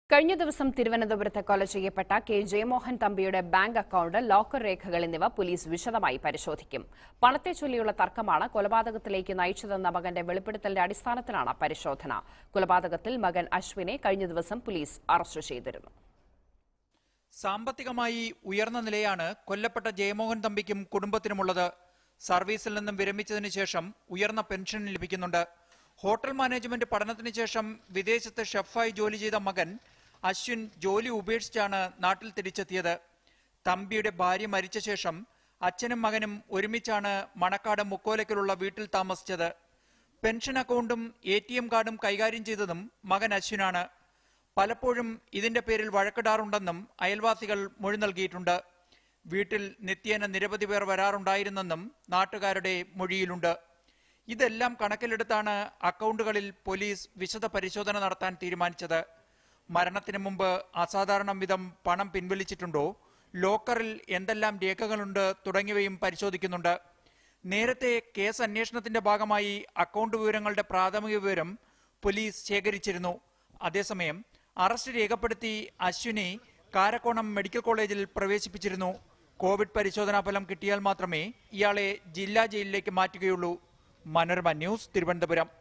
കഴിഞ്ഞ ദിവസം തിരുവനന്തപുരത്ത് കൊല ചെയ്യപ്പെട്ട കെ ജയമോഹൻ തമ്പിയുടെ ബാങ്ക് അക്കൌണ്ട് ലോക്കർ രേഖകൾ എന്നിവ പോലീസ് വിശദമായി പരിശോധിക്കും പണത്തെ ചൊല്ലിയുള്ള തർക്കമാണ് കൊലപാതകത്തിലേക്ക് നയിച്ചതെന്ന മകന്റെ വെളിപ്പെടുത്തലിന്റെ അടിസ്ഥാനത്തിലാണ് പരിശോധന കൊലപാതകത്തിൽ മകൻ അശ്വിനെ കഴിഞ്ഞ ദിവസം പോലീസ് അറസ്റ്റ് ചെയ്തിരുന്നു സാമ്പത്തികമായി ഉയർന്ന നിലയാണ് കൊല്ലപ്പെട്ട ജയമോഹൻ തമ്പിക്കും കുടുംബത്തിനുമുള്ളത് സർവീസിൽ നിന്നും വിരമിച്ചതിന് ശേഷം ഉയർന്ന പെൻഷൻ ലഭിക്കുന്നുണ്ട് ഹോട്ടൽ മാനേജ്മെന്റ് പഠനത്തിന് ശേഷം വിദേശത്ത് ഷെഫായി ജോലി ചെയ്ത മകൻ അശ്വിൻ ജോലി ഉപേക്ഷിച്ചാണ് നാട്ടിൽ തിരിച്ചെത്തിയത് തമ്പിയുടെ ഭാര്യ മരിച്ച ശേഷം അച്ഛനും മകനും ഒരുമിച്ചാണ് മണക്കാട് മുക്കോലയ്ക്കലുള്ള വീട്ടിൽ താമസിച്ചത് പെൻഷൻ അക്കൗണ്ടും എ ടി എം കാർഡും കൈകാര്യം ചെയ്തതും മകൻ അശ്വിനാണ് പലപ്പോഴും ഇതിന്റെ പേരിൽ വഴക്കിടാറുണ്ടെന്നും അയൽവാസികൾ മൊഴി നൽകിയിട്ടുണ്ട് വീട്ടിൽ നിത്യേന നിരവധി പേർ വരാറുണ്ടായിരുന്നെന്നും നാട്ടുകാരുടെ മൊഴിയിലുണ്ട് ഇതെല്ലാം കണക്കിലെടുത്താണ് അക്കൗണ്ടുകളിൽ പോലീസ് വിശദ പരിശോധന നടത്താൻ തീരുമാനിച്ചത് മരണത്തിന് മുമ്പ് അസാധാരണ വിധം പണം പിൻവലിച്ചിട്ടുണ്ടോ ലോക്കറിൽ എന്തെല്ലാം രേഖകളുണ്ട് തുടങ്ങിയവയും പരിശോധിക്കുന്നുണ്ട് നേരത്തെ കേസ് അന്വേഷണത്തിന്റെ ഭാഗമായി അക്കൗണ്ട് വിവരങ്ങളുടെ പ്രാഥമിക വിവരം പോലീസ് ശേഖരിച്ചിരുന്നു അതേസമയം അറസ്റ്റ് രേഖപ്പെടുത്തി അശ്വിനെ കാരക്കോണം മെഡിക്കൽ കോളേജിൽ പ്രവേശിപ്പിച്ചിരുന്നു കോവിഡ് പരിശോധനാ ഫലം കിട്ടിയാൽ മാത്രമേ ഇയാളെ ജില്ലാ ജയിലിലേക്ക് മാറ്റുകയുള്ളൂ മനോരമ ന്യൂസ് തിരുവനന്തപുരം